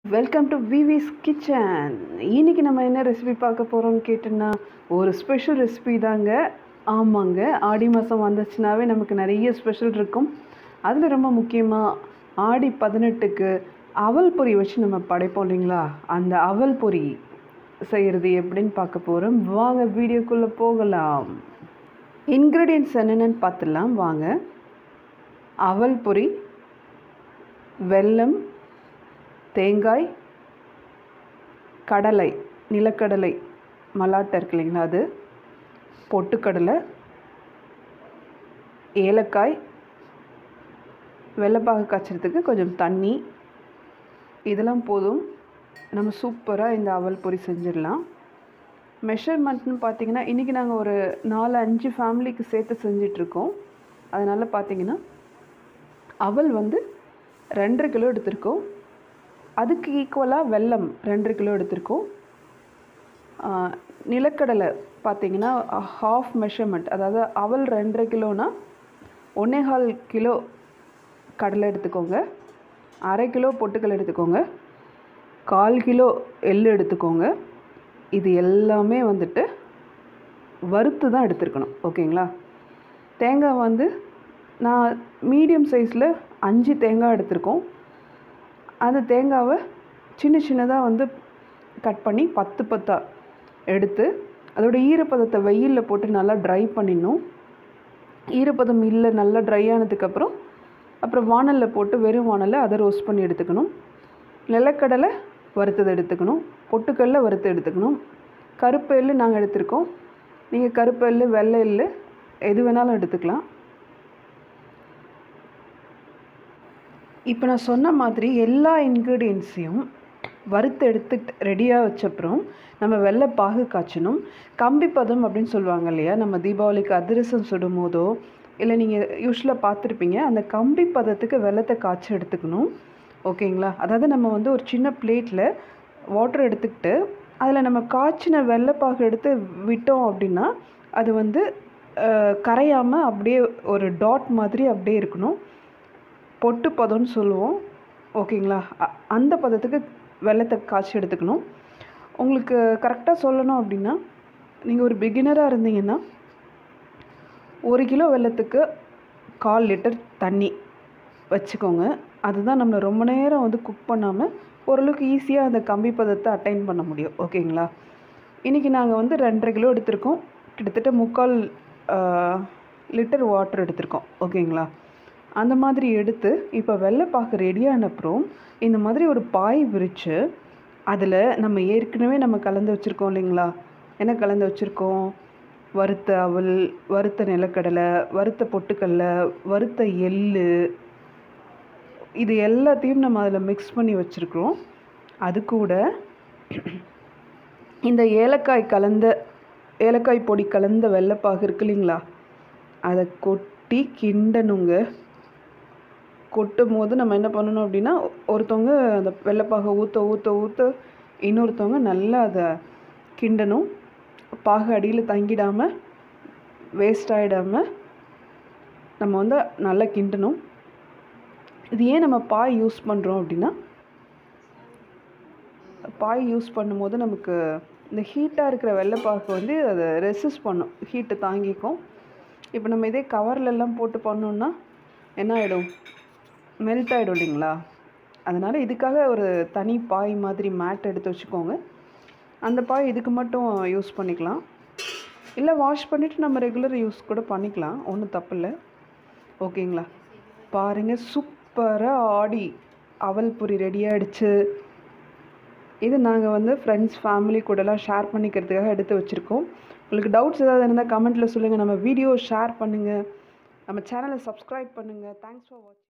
welcome to விவிஸ் kitchen இன்னைக்கு நம்ம என்ன ரெசிபி பார்க்க போகிறோம்னு கேட்டோன்னா ஒரு ஸ்பெஷல் ரெசிபி தாங்க ஆமாங்க ஆடி மாதம் வந்துச்சுனாவே நமக்கு நிறைய ஸ்பெஷல் இருக்கும் அதில் ரொம்ப முக்கியமாக ஆடி பதினெட்டுக்கு அவல் பொரி வச்சு நம்ம படைப்போம் இல்லைங்களா அந்த அவல் பொரி செய்கிறது எப்படின்னு பார்க்க போகிறோம் வாங்க வீடியோக்குள்ளே போகலாம் இன்க்ரீடியன்ட்ஸ் என்னென்னு பார்த்துடலாம் வாங்க அவல் பொரி வெல்லம் தேங்காய் கடலை நிலக்கடலை மலாட்டை இருக்கு இல்லைங்களா அது பொட்டுக்கடலை ஏலக்காய் வெள்ளைப்பாகு காய்ச்சறதுக்கு கொஞ்சம் தண்ணி இதெல்லாம் போதும் நம்ம சூப்பராக இந்த அவல் பொரி செஞ்சிடலாம் மெஷர்மெண்ட்னு பார்த்தீங்கன்னா இன்றைக்கி நாங்கள் ஒரு நாலு அஞ்சு ஃபேமிலிக்கு சேர்த்து செஞ்சிட்ருக்கோம் அதனால் பார்த்தீங்கன்னா அவல் வந்து ரெண்டரை கிலோ எடுத்திருக்கோம் அதுக்கு ஈக்குவலாக வெல்லம் ரெண்டரை கிலோ எடுத்திருக்கோம் ஆஹ் நிலக்கடலை பார்த்தீங்கன்னா ஹாஃப் மெஷர்மெண்ட் அதாவது அவல் ரெண்டரை கிலோனா ஒன்னேகால் கிலோ கடலை எடுத்துக்கோங்க அரை கிலோ பொட்டுக்கடலை எடுத்துக்கோங்க கால் கிலோ எள்ளு எடுத்துக்கோங்க இது எல்லாமே வந்துட்டு வறுத்து தான் எடுத்துருக்கணும் ஓகேங்களா தேங்காய் வந்து நான் மீடியம் சைஸில் அஞ்சு தேங்காய் எடுத்திருக்கோம் அந்த தேங்காவை சின்ன சின்னதாக வந்து கட் பண்ணி பத்து பத்தாக எடுத்து அதோட ஈரப்பதத்தை வெயிலில் போட்டு நல்லா ட்ரை பண்ணிடணும் ஈரப்பதம் இல்லை நல்லா ட்ரை ஆனதுக்கப்புறம் அப்புறம் வானலில் போட்டு வெறும் வானலில் அதை ரோஸ்ட் பண்ணி எடுத்துக்கணும் நிலக்கடலை வறுத்தது எடுத்துக்கணும் பொட்டுக்கடலை வறுத்து எடுத்துக்கணும் கருப்பு எள்ளு நாங்கள் எடுத்திருக்கோம் நீங்கள் கருப்பு எள்ளு வெள்ளை எள்ளு எது வேணாலும் எடுத்துக்கலாம் இப்போ நான் சொன்ன மாதிரி எல்லா இன்க்ரீடியன்ஸையும் வறுத்து எடுத்துட்டு ரெடியாக வச்சப்புறம் நம்ம வெள்ளை பாகு காய்ச்சணும் கம்பி பதம் அப்படின்னு சொல்லுவாங்க இல்லையா நம்ம தீபாவளிக்கு அதிரசம் சுடும் போதோ இல்லை நீங்கள் யூஸ்வலாக பார்த்துருப்பீங்க அந்த கம்பி பதத்துக்கு வெள்ளத்தை காய்ச்சி எடுத்துக்கணும் ஓகேங்களா அதாவது நம்ம வந்து ஒரு சின்ன பிளேட்டில் வாட்டர் எடுத்துக்கிட்டு அதில் நம்ம காய்ச்சின வெள்ளைப்பாகு எடுத்து விட்டோம் அப்படின்னா அது வந்து கரையாமல் அப்படியே ஒரு டாட் மாதிரி அப்படியே இருக்கணும் பொட்டு பதம்னு சொல்லுவோம் ஓகேங்களா அ- அந்த பதத்துக்கு வெள்ளத்தை காய்ச்சி எடுத்துக்கணும் உங்களுக்கு கரெக்டாக சொல்லணும் அப்படின்னா நீங்கள் ஒரு பிகினராக இருந்தீங்கன்னா ஒரு கிலோ வெள்ளத்துக்கு கால் லிட்டர் தண்ணி வச்சுக்கோங்க அதுதான் நம்மளை ரொம்ப நேரம் வந்து குக் பண்ணாமல் ஓரளவுக்கு ஈஸியாக அந்த கம்பி பதத்தை அட்டைன் பண்ண முடியும் ஓகேங்களா இன்றைக்கி நாங்கள் வந்து ரெண்டரை கிலோ எடுத்திருக்கோம் கிட்டத்தட்ட முக்கால் லிட்டர் வாட்டர் எடுத்திருக்கோம் ஓகேங்களா அந்த மாதிரி எடுத்து இப்போ வெள்ளைப்பாக்கு ரெடியான அப்புறம் இந்த மாதிரி ஒரு பாய் விரித்து அதில் நம்ம ஏற்கனவே நம்ம கலந்து வச்சுருக்கோம் இல்லைங்களா என்ன கலந்து வச்சுருக்கோம் வறுத்த அவல் வறுத்த நிலக்கடலை வறுத்த பொட்டுக்கடலை வறுத்த எள்ளு இது எல்லாத்தையும் நம்ம அதில் மிக்ஸ் பண்ணி வச்சுருக்குறோம் அது கூட இந்த ஏலக்காய் கலந்த ஏலக்காய் பொடி கலந்த வெள்ளைப்பாகு இருக்கு இல்லைங்களா அதை கொட்டி கிண்டணுங்க கொட்டும் போது நம்ம என்ன பண்ணணும் அப்படின்னா ஒருத்தவங்க அந்த வெள்ளைப்பாகை ஊற்ற ஊற்ற ஊற்ற இன்னொருத்தவங்க நல்லா அதை கிண்டணும் பாகு அடியில் தங்கிடாமல் வேஸ்ட் ஆகிடாமல் நம்ம வந்து நல்லா கிண்டணும் இது ஏன் நம்ம பாய் யூஸ் பண்ணுறோம் அப்படின்னா பாய் யூஸ் பண்ணும்போது நமக்கு இந்த ஹீட்டாக இருக்கிற வெள்ளைப்பாக்கு வந்து அதை ரெசிஸ்ட் பண்ணும் ஹீட்டை தாங்கிக்கும் இப்போ நம்ம இதே கவர்லெல்லாம் போட்டு பண்ணோம்னா என்ன ஆகிடும் மெல்ட் ஆகிடும் இல்லைங்களா அதனால் இதுக்காக ஒரு தனி பாய் மாதிரி மேட் எடுத்து வச்சுக்கோங்க அந்த பாய் இதுக்கு மட்டும் யூஸ் பண்ணிக்கலாம் இல்லை வாஷ் பண்ணிவிட்டு நம்ம ரெகுலர் யூஸ் கூட பண்ணிக்கலாம் ஒன்றும் தப்பில்லை ஓகேங்களா பாருங்கள் சூப்பராக ஆடி அவல் பொரி ரெடி ஆகிடுச்சு இது நாங்கள் வந்து ஃப்ரெண்ட்ஸ் ஃபேமிலி கூடலாம் ஷேர் பண்ணிக்கிறதுக்காக எடுத்து வச்சுருக்கோம் உங்களுக்கு டவுட்ஸ் ஏதாவது இருந்தால் கமெண்ட்டில் சொல்லுங்கள் நம்ம வீடியோ ஷேர் பண்ணுங்கள் நம்ம சேனலை சப்ஸ்கிரைப் பண்ணுங்கள் தேங்க்ஸ் ஃபார் வாட்சிங்